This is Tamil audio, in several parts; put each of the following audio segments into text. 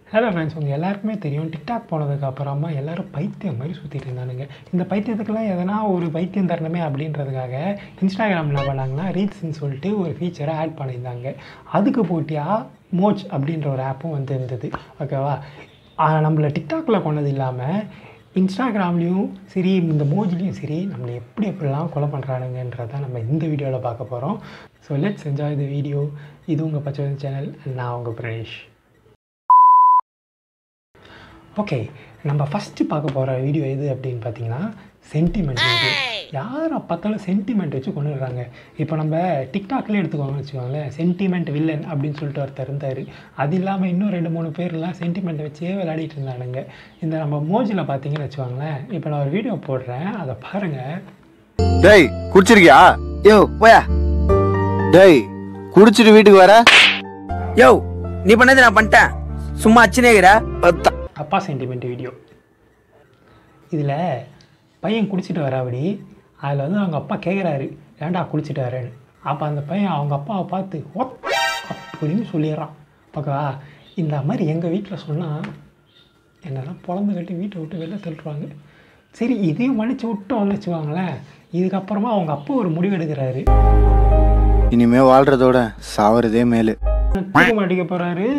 ஹலோ ஃப்ரெண்ட்ஸ் உங்கள் எல்லாருக்குமே தெரியும் டிக்டாக் போனதுக்கு அப்புறமா எல்லாரும் பைத்தியம் மாதிரி சுற்றிட்டு இருந்தானுங்க இந்த பைத்தியத்துக்கெல்லாம் எதனா ஒரு பைத்தியம் தரணுமே அப்படின்றதுக்காக இன்ஸ்டாகிராமில் என்ன பண்ணாங்கன்னா ரீல்ஸ்ன்னு சொல்லிட்டு ஒரு ஃபீச்சரை ஆட் பண்ணியிருந்தாங்க அதுக்கு போட்டியாக மோஜ் அப்படின்ற ஒரு ஆப்பும் வந்து இருந்தது ஓகேவா ஆஹ் நம்மளை டிக்டாக்ல கொண்டது இல்லாமல் இன்ஸ்டாகிராம்லேயும் சரி இந்த மோஜ்லேயும் சரி நம்மளை எப்படி எப்படிலாம் கொலை பண்ணுறானுங்கன்றதை நம்ம இந்த வீடியோவில் பார்க்க போகிறோம் so let's enjoy the video இது உங்கள் பச்சை சேனல் நான் உங்கள் பிரணேஷ் ஓகே நம்ம ஃபஸ்ட்டு பார்க்க போகிற வீடியோ எது அப்படின்னு பார்த்தீங்கன்னா சென்டிமெண்ட் வீடியோ யாரை பார்த்தாலும் சென்டிமெண்ட் வச்சு கொண்டு வர்றாங்க இப்போ நம்ம டிக்டாக்லேயே எடுத்துக்கோங்கன்னு வச்சுக்கோங்களேன் சென்டிமெண்ட் வில்லன் அப்படின்னு சொல்லிட்டு ஒருத்தர் இருந்தார் அது இல்லாமல் இன்னும் ரெண்டு மூணு பேர்லாம் சென்டிமெண்ட் வச்சே விளையாடிட்டு இருந்தானுங்க இந்த நம்ம மோஜில் பார்த்தீங்கன்னு வச்சுக்கோங்களேன் இப்போ நான் ஒரு வீடியோ போடுறேன் அதை பாருங்கள் டேய் குடிச்சிருக்கியா யோ போயா டேய் குடிச்சிட்டு வீட்டுக்கு வர யோ நீ பண்ணது நான் பண்ணிட்டேன் சும்மா அச்சுனேகிற அப்பா சென்டிமெண்ட் வீடியோ இதில் பையன் குடிச்சிட்டு வராபடி அதில் வந்து அவங்க அப்பா கேட்குறாரு ஏன்டா குடிச்சிட்டு வரேன்னு அப்போ அந்த பையன் அவங்க அப்பாவை பார்த்து "ஒத்" அப்படின்னு சொல்லிடுறான் ஓகேவா இந்த மாதிரி எங்கள் வீட்டில் சொன்னால் என்னெல்லாம் பொழந்து கட்டி வீட்டை விட்டு வெளில தள்ளுறாங்க சரி இதையும் மன்னிச்சு விட்டோம்னு வச்சுக்கோங்களேன் இதுக்கப்புறமா அவங்க அப்பா ஒரு முடிவு எடுக்கிறாரு இனிமே வாழ்றதோட சாவறதே மேலு தூக்க மாட்டிக்க போகிறாரு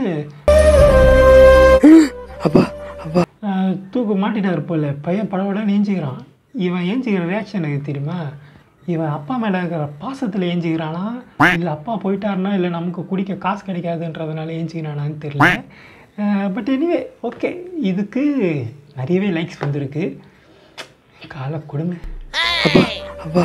அப்பா அப்பா ஆஹ் தூக்கு மாட்டிட்டாரு போல பையன் படபட ஏஞ்சிக்கிறான் இவன் ஏஞ்சிக்கிற ரியாக்ஷன் எனக்கு தெரியுமா இவன் அப்பா மேலே இருக்கிற பாசத்தில் ஏஞ்சிக்கிறானா இல்லை அப்பா போயிட்டாருனா இல்லை நமக்கு குடிக்க காசு கிடைக்காதுன்றதுனால ஏஞ்சிக்கிறானான்னு தெரியல பட் எனிவே ஓகே இதுக்கு நிறையவே லைக்ஸ் வந்திருக்கு கால கொடுமை அப்பா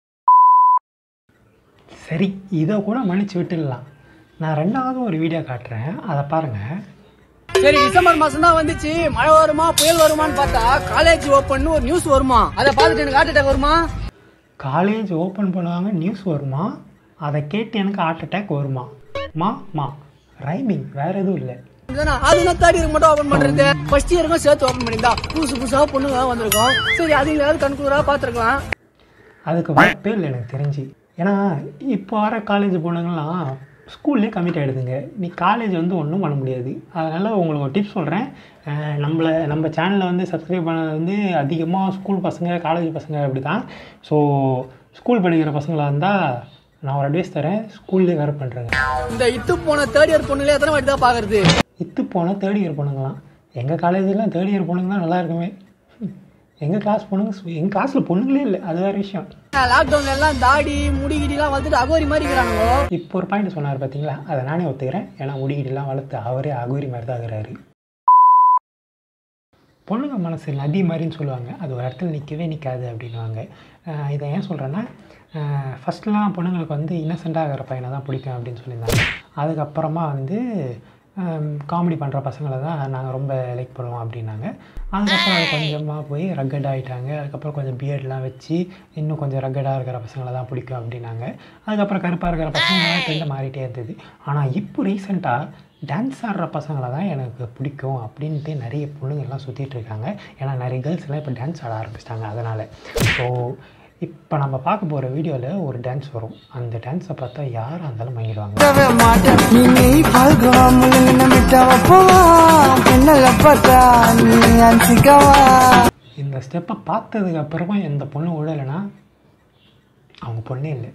சரி இதை கூட மன்னிச்சு விட்டுடலாம் நான் ரெண்டாவது ஒரு வீடியோ காட்டுறேன் அதை பாருங்கள் சரி டிசம்பர் மாசம் தான் வந்துச்சு மழை வருமா புயல் வருமான்னு பார்த்தா காலேஜ் ஓப்பன் ஒரு நியூஸ் வருமா அதை பார்த்துட்டு எனக்கு ஹார்ட் அட்டாக் வருமா காலேஜ் ஓப்பன் பண்ணுவாங்க நியூஸ் வருமா அதை கேட்டு எனக்கு ஹார்ட் அட்டாக் வருமா மா மா ரைமிங் வேற எதுவும் இல்லை இதுதானே? அது நான் தேர்ட் இயர் மட்டும் ஓப்பன் பண்றது ஃபர்ஸ்ட் இயருக்கும் சேர்த்து ஓப்பன் பண்ணிருந்தா புதுசு புதுசாக பொண்ணுங்க வந்திருக்கோம் சரி அது ஏதாவது கண்கூரா பார்த்துருக்கலாம் அதுக்கு வாய்ப்பே இல்லை எனக்கு தெரிஞ்சு ஏன்னா இப்போ வர காலேஜ் பொண்ணுங்கள்லாம் ஸ்கூல்லே கமிட் ஆகிடுதுங்க நீ காலேஜ் வந்து ஒன்றும் பண்ண முடியாது அதனால் உங்களுக்கு ஒரு டிப்ஸ் சொல்கிறேன் நம்மளை நம்ம சேனலில் வந்து சப்ஸ்கிரைப் பண்ணது வந்து அதிகமாக ஸ்கூல் பசங்க காலேஜ் பசங்க அப்படி தான் ஸோ ஸ்கூல் படிக்கிற பசங்களாக இருந்தால் நான் ஒரு அட்வைஸ் தரேன் ஸ்கூல்லே வேறு பண்ணுறேங்க இந்த இட்டு போன தேர்ட் இயர் பொண்ணுங்களே எத்தனை வாட்டி தான் பாக்குறது இத்து போனால் தேர்ட் இயர் பொண்ணுங்களாம் எங்கள் காலேஜெலாம் தேர்ட் இயர் பொண்ணுங்க தான் நல்லா இருக்குமே எங்கள் கிளாஸ் பொண்ணுங்க சு- எங்கள் கிளாஸில் பொண்ணுங்களே இல்லை அது வேறு விஷயம் லாக்டவுன்ல எல்லாம் தாடி முடி கிடிலாம் வந்துட்டு அகோரி மாதிரி இருக்கிறானுங்க இப்போ ஒரு பாயிண்ட் சொன்னார் பார்த்தீங்களா அதை நானே ஒத்துக்கிறேன் ஏன்னா முடிகிட்டெல்லாம் வளர்த்து அவரே அகோரி மாதிரி தான் ஆகுறாரு பொண்ணுங்க மனசு நதி மாதிரின்னு சொல்லுவாங்க அது ஒரு இடத்துல நிற்கவே நிற்காது அப்படின்வாங்க ஆஹ் இதை ஏன் சொல்கிறேன்னா ஃபஸ்ட்லாம் பொண்ணுங்களுக்கு வந்து இன்னசென்ட்டாக ஆகிற பையனை தான் பிடிக்கும் அப்படின்னு சொல்லியிருந்தாங்க அதுக்கப்புறமா வந்து காமெடி பண்ணுற பசங்களை தான் நாங்கள் ரொம்ப லைக் பண்ணுவோம் அப்படின்னாங்க அதுக்கப்புறம் அது கொஞ்சமாக போய் ரக்கட் ஆகிட்டாங்க அதுக்கப்புறம் கொஞ்சம் பியர்ட்லாம் வச்சு இன்னும் கொஞ்சம் ரக்கடாக இருக்கிற பசங்களை தான் பிடிக்கும் அப்படின்னாங்க அதுக்கப்புறம் கருப்பாக இருக்கிற பசங்க ட்ரெண்ட் மாறிட்டே இருந்தது ஆனால் இப்போ ரீசெண்டாக டான்ஸ் ஆடுற பசங்களை தான் எனக்கு பிடிக்கும் அப்படின்ட்டு நிறைய பொண்ணுங்கள்லாம் சுற்றிட்டு இருக்காங்க ஏன்னா நிறைய கேர்ள்ஸ் எல்லாம் இப்போ டான்ஸ் ஆட ஆரம்பிச்சிட்டாங்க அதனால் ஸோ இப்போ நம்ம பார்க்க போகிற வீடியோவில் ஒரு டான்ஸ் வரும் அந்த டான்ஸை பார்த்தா யாராக இருந்தாலும் வாங்கிடுவாங்க இந்த ஸ்டெப்பை பார்த்ததுக்கு அப்புறமா எந்த பொண்ணு விடலைன்னா அவங்க பொண்ணே இல்லை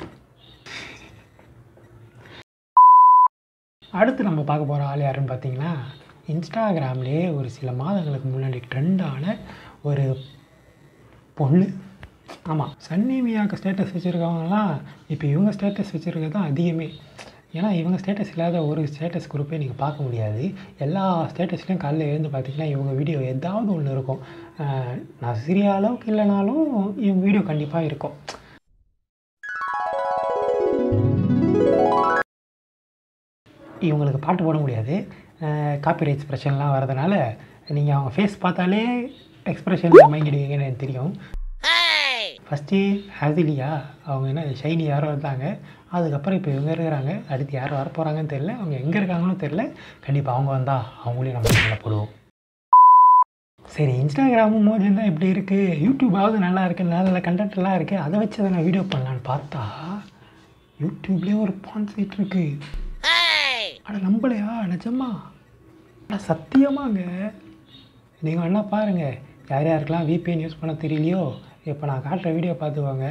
அடுத்து நம்ம பார்க்க போகிற ஆள் யாருன்னு பார்த்தீங்கன்னா இன்ஸ்டாகிராம்லேயே ஒரு சில மாதங்களுக்கு முன்னாடி ட்ரெண்டான ஒரு பொண்ணு ஆமாம் சன்னிமியாவுக்கு ஸ்டேட்டஸ் வச்சுருக்கவங்கலாம் இப்போ இவங்க ஸ்டேட்டஸ் வச்சுருக்கிறது தான் அதிகமே ஏன்னா இவங்க ஸ்டேட்டஸ் இல்லாத ஒரு ஸ்டேட்டஸ் குரூப்பே நீங்கள் பார்க்க முடியாது எல்லா ஸ்டேட்டஸ்லையும் காலையில் எழுந்து பார்த்தீங்கன்னா இவங்க வீடியோ ஏதாவது ஒன்று இருக்கும் அஹ் நான் சிறிய அளவுக்கு இல்லைனாலும் இவங்க வீடியோ கண்டிப்பாக இருக்கும் இவங்களுக்கு பாட்டு போட முடியாது காப்பிரைட்ஸ் பிரச்சனைலாம் வரதுனால நீங்கள் அவங்க ஃபேஸ் பார்த்தாலே எக்ஸ்ப்ரெஷன் மயங்கிடுவீங்கன்னு எனக்கு தெரியும் ஃபஸ்ட்டு ஹாசிலியா அவங்க என்ன ஷைனி யாரோ இருந்தாங்க அதுக்கப்புறம் இப்போ இவங்க இருக்கிறாங்க அடுத்து யார் வர போகிறாங்கன்னு தெரில அவங்க எங்கே இருக்காங்கன்னு தெரில கண்டிப்பாக அவங்க வந்தால் அவங்களையும் நம்ம நல்லா போடுவோம் சரி இன்ஸ்டாகிராமும் மோஜன் தான் இப்படி இருக்குது யூடியூபாவது நல்லா இருக்குது நல்ல நல்ல கண்டென்ட் எல்லாம் இருக்குது அதை வச்சு அதை நான் வீடியோ பண்ணலான்னு பார்த்தா யூடியூப்லேயே ஒரு பான் சைட் இருக்குது அட நம்பலையா நிஜமா ஆனால் சத்தியமாங்க நீங்கள் வேணா பாருங்கள் யார் யாருக்கெல்லாம் VPN யூஸ் பண்ண தெரியலையோ இப்போ நான் காட்டுற வீடியோ பார்த்துக்கோங்க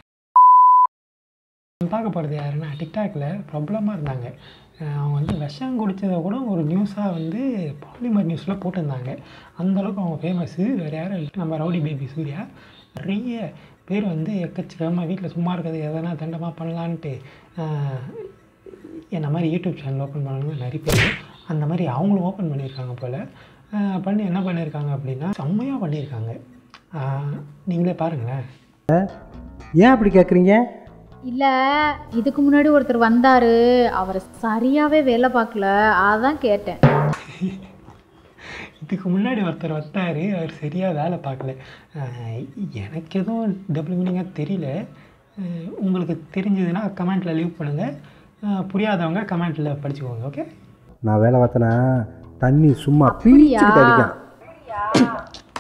பார்க்க போகிறது யாருன்னா டிக்டாக்ல ப்ராப்ளமாக இருந்தாங்க அஹ் அவங்க வந்து விஷம் குடித்ததை கூட ஒரு நியூஸாக வந்து பாலிமர் நியூஸில் போட்டிருந்தாங்க அந்தளவுக்கு அவங்க ஃபேமஸ்ஸு வேறு யாரும் இல்லை நம்ம ரவுடி பேபி சூர்யா நிறைய பேர் வந்து எக்கச்சக்கமாக வீட்டில் சும்மா இருக்கிறது எதனா தண்டமாக பண்ணலான்ட்டு அஹ், என்ன மாதிரி யூடியூப் சேனல் ஓப்பன் பண்ணவங்க நிறைய பேர் அந்த மாதிரி அவங்களும் ஓப்பன் பண்ணியிருக்காங்க போல் பண்ணி என்ன பண்ணியிருக்காங்க அப்படின்னா செம்மையாக பண்ணியிருக்காங்க அஹ், நீங்களே பாருங்களேன் ஏன் அப்படி கேட்குறீங்க இல்லை இதுக்கு முன்னாடி ஒருத்தர் வந்தார் அவர் சரியாகவே வேலை பார்க்கல அதான் கேட்டேன் இதுக்கு முன்னாடி ஒருத்தர் வந்தார் அவர் சரியாக வேலை பார்க்கல அஹ் எனக்கு எதுவும் டபுள் மீனிங்காக தெரியல அஹ் உங்களுக்கு தெரிஞ்சதுன்னா கமெண்ட்டில் லீவ் பண்ணுங்கள் அஹ் புரியாதவங்க கமெண்ட்டில் படிச்சுக்கோங்க ஓகே நான் வேலை பார்த்தனா தண்ணி சும்மா அப்படியா? பீச்சுக்கிட்டு அடிக்கும்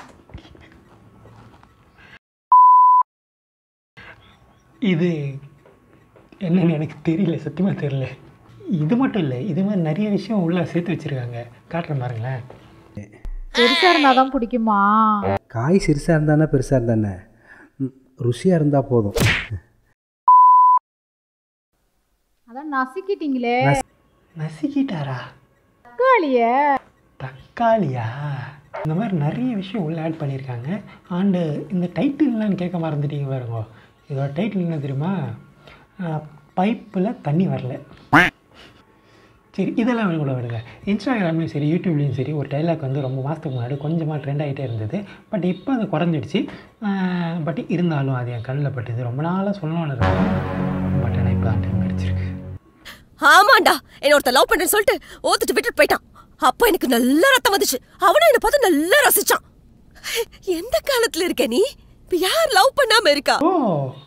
இது என்னன்னு எனக்கு தெரியல சத்தியமாக தெரியல இது மட்டும் இல்லை இது மாதிரி நிறைய விஷயம் உள்ளே சேர்த்து வச்சுருக்காங்க காட்டுறேன் பாருங்களேன் பெருசாக இருந்தால் தான் பிடிக்குமா காய் சிறுசாக இருந்தானே பெருசாக இருந்தானே ருசியாக இருந்தால் போதும் அதான் நசுக்கிட்டீங்களே நசுக்கிட்டாரா தக்காளிய தக்காளியா இந்த மாதிரி நிறைய விஷயம் உள்ளே ஆட் பண்ணியிருக்காங்க அண்டு இந்த டைட்டில்லாம் கேட்க மறந்துட்டீங்க பாருங்க இதோட டைட்டில் என்ன தெரியுமா பைப்பில் தண்ணி வரல சரி இதெல்லாம் கூட விடுங்க இன்ஸ்டாகிராம்லேயும் சரி யூடியூப்லேயும் சரி ஒரு டைலாக் வந்து ரொம்ப மாதத்துக்கு முன்னாடி கொஞ்சமாக ட்ரெண்ட் ஆகிட்டே இருந்தது பட் இப்போ அது குறைஞ்சிடுச்சு பட் இருந்தாலும் அது என் கண்ணில் பட்டுது ரொம்ப நாளாக சொல்லணும்னு இருக்கேன் பட் ஆனால் இப்போ தான் டைம் கிடச்சிருக்கு ஆமாண்டா என்ன ஒருத்தன் லவ் பண்றேன்னு சொல்லிட்டு ஓத்துட்டு விட்டுட்டு போயிட்டான் அப்ப எனக்கு நல்ல ரத்தம் வந்துச்சு அவனும் என்ன பார்த்து நல்லா ரசிச்சான் எந்த காலத்துல இருக்க நீ இப்ப யார் லவ் பண்ணாம இருக்கா ஓ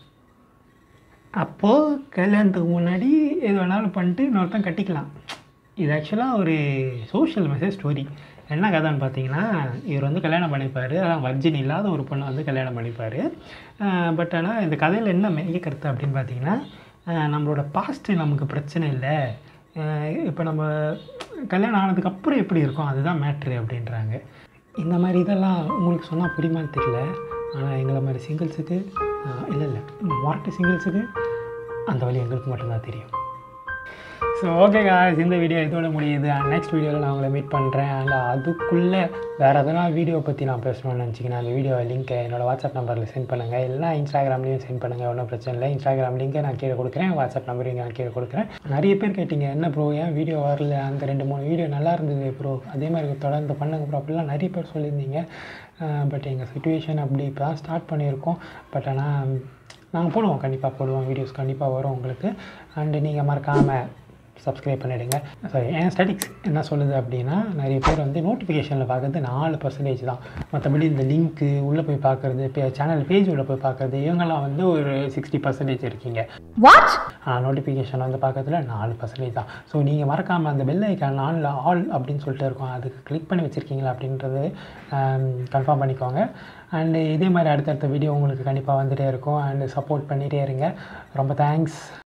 அப்போது கல்யாணத்துக்கு முன்னாடி எது வேணாலும் பண்ணிட்டு இன்னொருத்தன் கட்டிக்கலாம் இது ஆக்சுவலாக ஒரு சோஷியல் மெசேஜ் ஸ்டோரி என்ன கதைன்னு பார்த்தீங்கன்னா இவர் வந்து கல்யாணம் பண்ணிப்பார் அதான் வர்ஜின் இல்லாத ஒரு பொண்ணை வந்து கல்யாணம் பண்ணிப்பார் பட் ஆனால் இந்த கதையில் என்ன மைய கருத்து அப்படின்னு பார்த்தீங்கன்னா அஹ் நம்மளோட பாஸ்ட்டு நமக்கு பிரச்சனை இல்லை இப்போ நம்ம கல்யாணம் ஆனதுக்கு அப்புறம் எப்படி இருக்கும் அதுதான் மேட்ரு அப்படின்றாங்க இந்த மாதிரி இதெல்லாம் உங்களுக்கு சொன்னால் புரியுமான்னு தெரியல ஆனால் எங்களை மாதிரி சிங்கிள்ஸுக்கு இல்லை இல்லை மொரட்டு சிங்கிள்ஸுக்கு அந்த வழி எங்களுக்கு மட்டும்தான் தெரியும் ஸோ ஓகே guys இந்த வீடியோ இதோட முடியுது நெக்ஸ்ட் வீடியோவில் நான் உங்களை மீட் பண்ணுறேன் அண்ட் அதுக்குள்ளே வேறு எதனா வீடியோ பற்றி நான் பேசணும்னு நினச்சிங்கன்னா அந்த வீடியோ லிங்க்கை என்னோட வாட்ஸ்அப் நம்பரில் சென்ட் பண்ணுங்கள் இல்லைனா இன்ஸ்டாகிராம்லேயும் சென்ட் பண்ணுங்கள் ஒன்றும் பிரச்சனை இல்லை இன்ஸ்டாகிராம் லிங்கை நான் கீழே கொடுக்குறேன் வாட்ஸ்அப் நம்பரையும் நான் கீழே கொடுக்குறேன் நிறைய பேர் கேட்டிங்க என்ன ப்ரோ ஏன் வீடியோ வரல அந்த ரெண்டு மூணு வீடியோ நல்லா இருந்தது ப்ரோ அதே மாதிரி தொடர்ந்து பண்ணுங்க ப்ரோ அப்படிலாம் நிறைய பேர் சொல்லியிருந்தீங்க பட் எங்கள் சுச்சுவேஷன் அப்படி இப்போ தான் ஸ்டார்ட் பண்ணியிருக்கோம் பட் ஆனால் நாங்கள் போடுவோம் கண்டிப்பாக போடுவோம் வீடியோஸ் கண்டிப்பாக வரும் உங்களுக்கு அண்டு நீங்கள் மறக்காமல் சப்ஸ்கிரைப் பண்ணிவிடுங்க சாரி என் ஸ்டடிக்ஸ் என்ன சொல்லுது அப்படின்னா நிறைய பேர் வந்து நோட்டிஃபிகேஷனில் பார்க்குறது நாலு பர்சன்டேஜ் தான் மற்றபடி இந்த லிங்க்கு உள்ளே போய் பார்க்குறது இப்போ சேனல் பேஜ் உள்ளே போய் பார்க்குறது இவங்கெல்லாம் வந்து ஒரு சிக்ஸ்டி பர்சன்டேஜ் இருக்கீங்க வாட் நோட்டிஃபிகேஷன் வந்து பார்க்கறதுல நாலு பர்சன்டேஜ் தான் ஸோ நீங்கள் மறக்காமல் அந்த பெல் ஐக்கான் ஆனில் ஆல் அப்படின்னு சொல்லிட்டு இருக்கும் அதுக்கு கிளிக் பண்ணி வச்சுருக்கீங்களா அப்படின்றது கன்ஃபார்ம் பண்ணிக்கோங்க அண்டு இதே மாதிரி அடுத்தடுத்த வீடியோ உங்களுக்கு கண்டிப்பாக வந்துகிட்டே இருக்கும் அண்டு சப்போர்ட் பண்ணிகிட்டே இருங்க ரொம்ப தேங்க்ஸ்